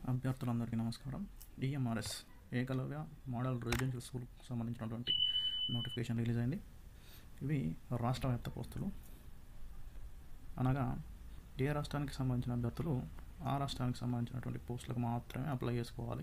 అభ్యర్థులందరికీ నమస్కారం డిఎంఆర్ఎస్ Eklavya model residential స్కూల్కి సంబంధించినటువంటి నోటిఫికేషన్ రిలీజ్ అయింది ఇవి రాష్ట్ర వ్యాప్త పోస్టులు అనగా ఏ రాష్ట్రానికి సంబంధించిన అభ్యర్థులు ఆ రాష్ట్రానికి సంబంధించినటువంటి పోస్టులకు మాత్రమే అప్లై చేసుకోవాలి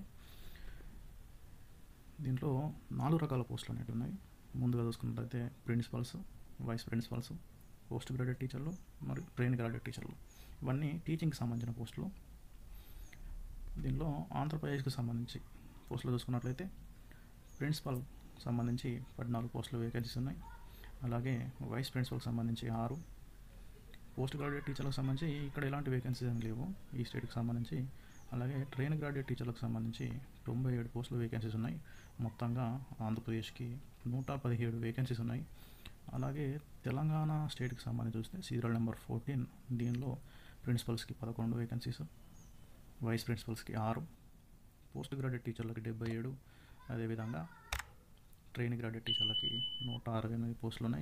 దీంట్లో నాలుగు రకాల పోస్టులు అనేవి ఉన్నాయి ముందుగా చూసుకున్నట్లయితే principals vice principals post graduate టీచర్లు మరియు ట్రైన్ గ్రాడ్యుయేట్ టీచర్లు ఇవన్నీ టీచింగ్కి సంబంధించిన పోస్టులు దీనిలో ఆంధ్రప్రదేశ్కి సంబంధించి పోస్టులు చూసుకున్నట్లయితే ప్రిన్సిపల్ సంబంధించి పద్నాలుగు పోస్టులు వేకెన్సీస్ ఉన్నాయి అలాగే వైస్ ప్రిన్సిపల్కి సంబంధించి ఆరు పోస్ట్ గ్రాడ్యుయేట్ టీచర్లకు సంబంధించి ఇక్కడ ఎలాంటి వేకెన్సీస్ ఏమి లేవు ఈ స్టేట్కి సంబంధించి అలాగే ట్రైన్ గ్రాడ్యుయేట్ టీచర్లకు సంబంధించి తొంభై ఏడు పోస్టులు వేకెన్సీస్ ఉన్నాయి మొత్తంగా ఆంధ్రప్రదేశ్కి నూట పదిహేడు వేకెన్సీస్ ఉన్నాయి అలాగే తెలంగాణ స్టేట్కి సంబంధించి చూస్తే సీరియల్ నెంబర్ ఫోర్టీన్ దీనిలో ప్రిన్సిపల్స్కి పదకొండు వేకెన్సీస్ వైస్ ప్రిన్సిపల్స్కి ఆరు పోస్ట్ గ్రాడ్యుయేట్ టీచర్లకి డెబ్బై ఏడు అదేవిధంగా ట్రైన్ గ్రాడ్యుయేట్ టీచర్లకి నూట అరవై ఎనిమిది పోస్టులు ఉన్నాయి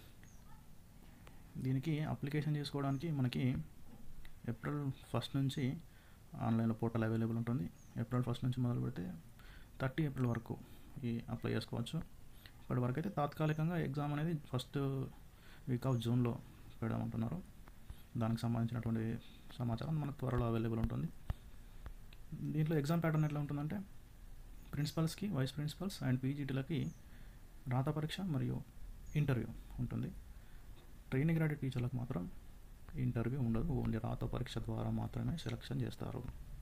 దీనికి అప్లికేషన్ చేసుకోవడానికి మనకి ఏప్రిల్ ఫస్ట్ నుంచి ఆన్లైన్లో పోర్టల్ అవైలబుల్ ఉంటుంది ఏప్రిల్ ఫస్ట్ నుంచి మొదలు పెడితే థర్టీ ఏప్రిల్ వరకు ఈ అప్లై చేసుకోవచ్చు ఇప్పటి వరకు అయితే తాత్కాలికంగా ఎగ్జామ్ అనేది ఫస్ట్ వీక్ ఆఫ్ జూన్లో పెడమంటున్నారు దానికి సంబంధించినటువంటి సమాచారం మనకు త్వరలో అవైలబుల్ ఉంటుంది దీంట్లో ఎగ్జామ్ ప్యాటర్న్ ఎట్లా ఉంటుందంటే ప్రిన్సిపల్స్కి వైస్ ప్రిన్సిపల్స్ అండ్ పీజీటీలకి రాత పరీక్ష మరియు ఇంటర్వ్యూ ఉంటుంది ట్రైనింగ్ గ్రాడ్యుయేట్ టీచర్లకు మాత్రం ఇంటర్వ్యూ ఉండదు ఓన్లీ రాత పరీక్ష ద్వారా మాత్రమే సెలక్షన్ చేస్తారు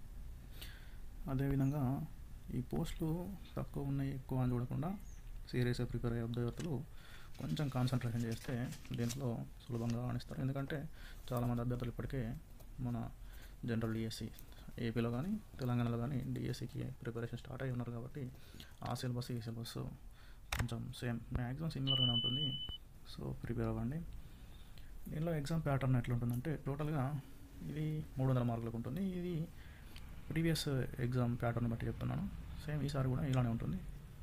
అదేవిధంగా ఈ పోస్టులు తక్కువ ఉన్నాయి ఎక్కువ అని చూడకుండా సీరియస్గా ప్రిపేర్ అయ్యే అభ్యర్థులు కొంచెం కాన్సన్ట్రేషన్ చేస్తే దీంట్లో సులభంగా రాణిస్తారు ఎందుకంటే చాలామంది అభ్యర్థులు ఇప్పటికే మన జనరల్ డిఎస్సి ఏపీలో కానీ తెలంగాణలో కానీ డిఎస్సికి ప్రిపరేషన్ స్టార్ట్ అయి ఉన్నారు కాబట్టి ఆ సిలబస్ ఈ సిలబస్ కొంచెం సేమ్ మ్యాక్సిమం సిమిలర్గానే ఉంటుంది సో ప్రిపేర్ అవ్వండి దీనిలో ఎగ్జామ్ ప్యాటర్న్ ఎట్లా ఉంటుందంటే టోటల్గా ఇది మూడు వందల మార్కులకు ఉంటుంది ఇది ప్రీవియస్ ఎగ్జామ్ ప్యాటర్న్ బట్టి చెప్తున్నాను సేమ్ ఈసారి కూడా ఇలానే ఉంటుంది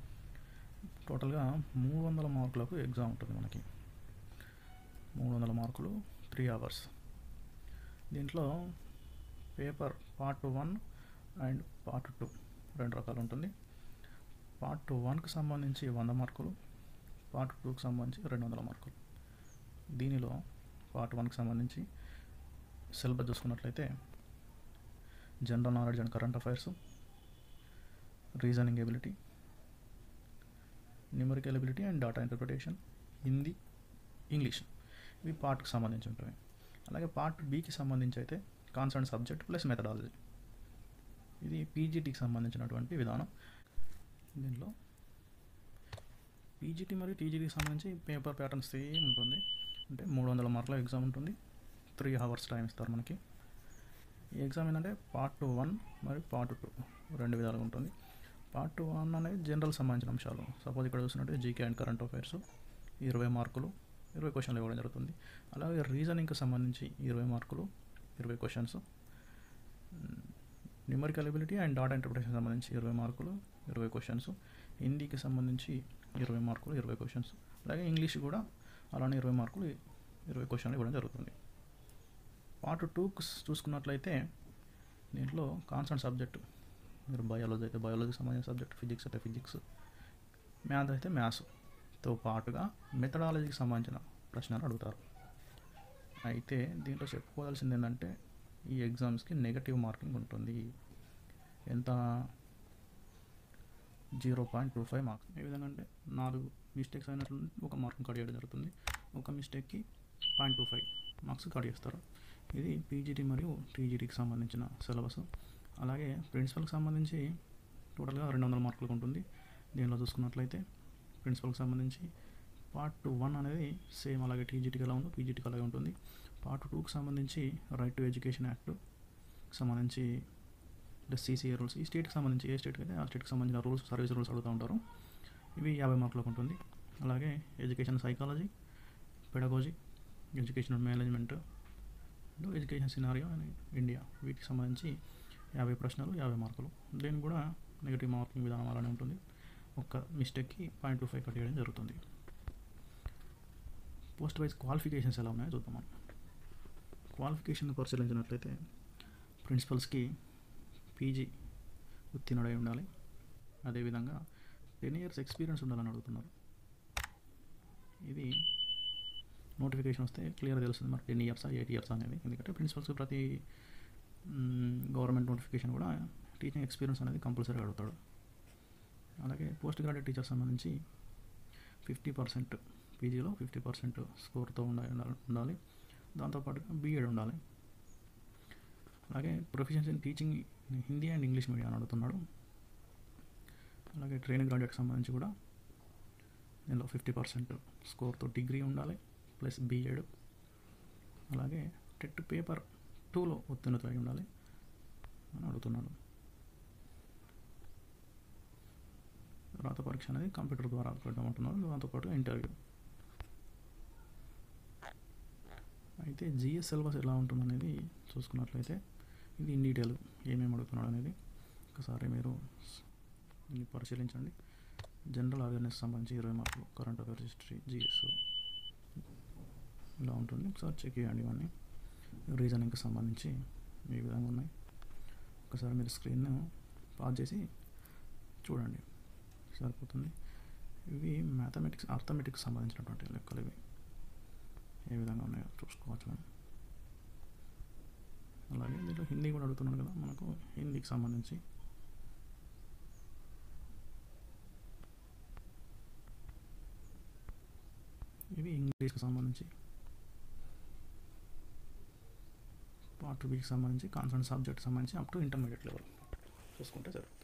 టోటల్గా మూడు వందల మార్కులకు ఎగ్జామ్ ఉంటుంది మనకి మూడు వందల మార్కులు త్రీ అవర్స్ దీంట్లో paper part one and part two రెండు రకాలు ఉంటుంది పార్ట్ వన్కి సంబంధించి వంద మార్కులు పార్ట్ టూకి సంబంధించి రెండు వందల మార్కులు దీనిలో పార్ట్ వన్కి సంబంధించి సిలబస్ చూసుకున్నట్లయితే general knowledge and current affairs reasoning ability numerical ability and data interpretation Hindi English ఇవి పార్ట్కి సంబంధించి ఉంటాయి అలాగే పార్ట్ బీకి సంబంధించి అయితే కాన్సర్న్ సబ్జెక్ట్ ప్లస్ మెథడాలజీ ఇది పీజీటీకి సంబంధించినటువంటి విధానం దీనిలో పీజీటీ మరియు టీజీటీకి సంబంధించి పేపర్ ప్యాటర్న్ సేమ్ ఉంటుంది అంటే మూడు వందల మార్కుల ఎగ్జామ్ ఉంటుంది త్రీ అవర్స్ టైం ఇస్తారు మనకి ఈ ఎగ్జామ్ ఏంటంటే పార్ట్ వన్ మరియు పార్ట్ టూ రెండు విధాలుగా ఉంటుంది పార్ట్ వన్ అనేది జనరల్ సంబంధించిన అంశాలు సపోజ్ ఇక్కడ చూసినట్టు జీకే అండ్ కరెంట్ అఫైర్స్ ఇరవై మార్కులు ఇరవై క్వశ్చన్లు ఇవ్వడం జరుగుతుంది అలాగే రీజనింగ్కి సంబంధించి ఇరవై మార్కులు ఇరవై questions numerical ability and data interpretation సంబంధించి ఇరవై మార్కులు ఇరవై క్వశ్చన్స్ హిందీకి సంబంధించి ఇరవై మార్కులు ఇరవై క్వశ్చన్స్ అలాగే ఇంగ్లీష్ కూడా అలానే ఇరవై మార్కులు ఇరవై క్వశ్చన్లు ఇవ్వడం జరుగుతుంది పార్ట్ టూ చూసుకున్నట్లయితే దీంట్లో కాన్సర్న్ సబ్జెక్టు మీరు బయాలజీ అయితే బయాలజీకి సంబంధించిన సబ్జెక్ట్ ఫిజిక్స్ అయితే ఫిజిక్స్ మ్యాథ్ అయితే మ్యాథ్స్తో పాటుగా మెథడాలజీకి సంబంధించిన ప్రశ్నలు అడుగుతారు అయితే దీంట్లో చెప్పుకోవాల్సింది ఏంటంటే ఈ ఎగ్జామ్స్కి నెగటివ్ మార్కింగ్ ఉంటుంది ఎంత zero point two five marks ఏ విధంగా అంటే నాలుగు మిస్టేక్స్ అయినట్లు ఒక మార్క్ కట్ చేయడం జరుగుతుంది ఒక మిస్టేక్కి point two five marks cut చేస్తారు ఇది పీజీటీ మరియు టీజీటీకి సంబంధించిన సిలబస్ అలాగే ప్రిన్సిపల్కి సంబంధించి టోటల్గా రెండు వందల మార్కులకు ఉంటుంది దీనిలో చూసుకున్నట్లయితే ప్రిన్సిపల్కి సంబంధించి పార్ట్ వన్ అనేది సేమ్ అలాగే టీజీటీకి ఎలా ఉందో పీజీటీకి అలాగే ఉంటుంది పార్ట్ టూకి సంబంధించి రైట్ టు ఎడ్యుకేషన్ యాక్ట్ సంబంధించి అంటే సీసీఏ రూల్స్ ఈ స్టేట్కి సంబంధించి ఏ స్టేట్కి అయితే ఆ స్టేట్కి సంబంధించిన రూల్స్ సర్వీస్ రూల్స్ అడుగుతూ ఉంటారు ఇవి యాభై మార్కులకు ఉంటుంది అలాగే education psychology pedagogy education management education scenario in India వీటికి సంబంధించి యాభై ప్రశ్నలు యాభై మార్కులు దీనికి కూడా నెగిటివ్ మార్కింగ్ విధానం అలానే ఉంటుంది ఒక్క మిస్టేక్కి పాయింట్ టూ ఫైవ్ కట్ చేయడం జరుగుతుంది పోస్ట్ వైజ్ క్వాలిఫికేషన్స్ ఎలా ఉన్నాయో చూద్దాం మనం క్వాలిఫికేషన్ పరిశీలించినట్లయితే ప్రిన్సిపల్స్కి పీజీ ఉత్తీర్ణుడై ఉండాలి అదేవిధంగా టెన్ ఇయర్స్ ఎక్స్పీరియన్స్ ఉండాలని అడుగుతున్నారు ఇది నోటిఫికేషన్ వస్తే క్లియర్ తెలుస్తుంది మరి టెన్ ఇయర్సా ఎయిట్ ఇయర్స్ అనేది ఎందుకంటే ప్రిన్సిపల్స్ ప్రతి గవర్నమెంట్ నోటిఫికేషన్ కూడా టీచింగ్ ఎక్స్పీరియన్స్ అనేది కంపల్సరీ అడుగుతాడు అలాగే పోస్ట్ గ్రాడ్యుయేట్ టీచర్ సంబంధించి ఫిఫ్టీ పర్సెంట్ పీజీలో ఫిఫ్టీ పర్సెంట్ స్కోర్తో ఉండాలి ఉండాలి దాంతోపాటు బీఎడ్ ఉండాలి అలాగే professions in teaching Hindi and English medium అని అడుగుతున్నాడు అలాగే ట్రైనింగ్ గ్రాడ్యుయేట్కి సంబంధించి కూడా దీనిలో ఫిఫ్టీ పర్సెంట్ స్కోర్తో డిగ్రీ ఉండాలి ప్లస్ బీఎడ్ అలాగే టెట్ పేపర్ టూలో ఉత్తీర్ణత అయి ఉండాలి అని అడుగుతున్నాడు రాత పరీక్ష అనేది కంప్యూటర్ ద్వారా పెట్టమంటున్నారు దాంతోపాటు ఇంటర్వ్యూ అయితే జిఎస్ సిలబస్ ఎలా ఉంటుందనేది చూసుకున్నట్లయితే ఇది ఇన్ డీటెయిల్ ఏమేమి అడుగుతున్నాడు అనేది ఒకసారి మీరు దీన్ని పరిశీలించండి జనరల్ అవేర్నెస్ సంబంధించి ఇరవై మార్కులు కరెంట్ అఫేర్స్ హిస్టరీ జిఎస్ ఇలా ఉంటుంది ఒకసారి చెక్ చేయండి ఇవన్నీ రీజనింగ్కి సంబంధించి ఈ విధంగా ఉన్నాయి ఒకసారి మీరు స్క్రీన్ పాజ్ చేసి చూడండి సరిపోతుంది ఇవి మ్యాథమెటిక్స్ అర్థమెటిక్స్ సంబంధించినటువంటి లెక్కలు ఇవి ఏ విధంగా ఉన్నాయో చూసుకోవచ్చు మనం అలాగే దీంట్లో హిందీ కూడా అడుగుతున్నాడు కదా మనకు హిందీకి సంబంధించి ఇవి ఇంగ్లీష్కి సంబంధించి పార్ట్ బికి సంబంధించి కాన్సర్న్ సబ్జెక్ట్ సంబంధించి అప్ టు ఇంటర్మీడియట్ లెవెల్ చూసుకుంటే జరుగుతుంది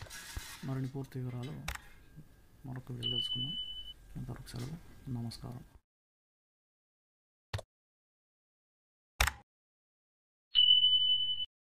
మరిన్ని పూర్తి వివరాలు మరొక వీడియో తెలుసుకుందాం అంతవరకు సెలవు నమస్కారం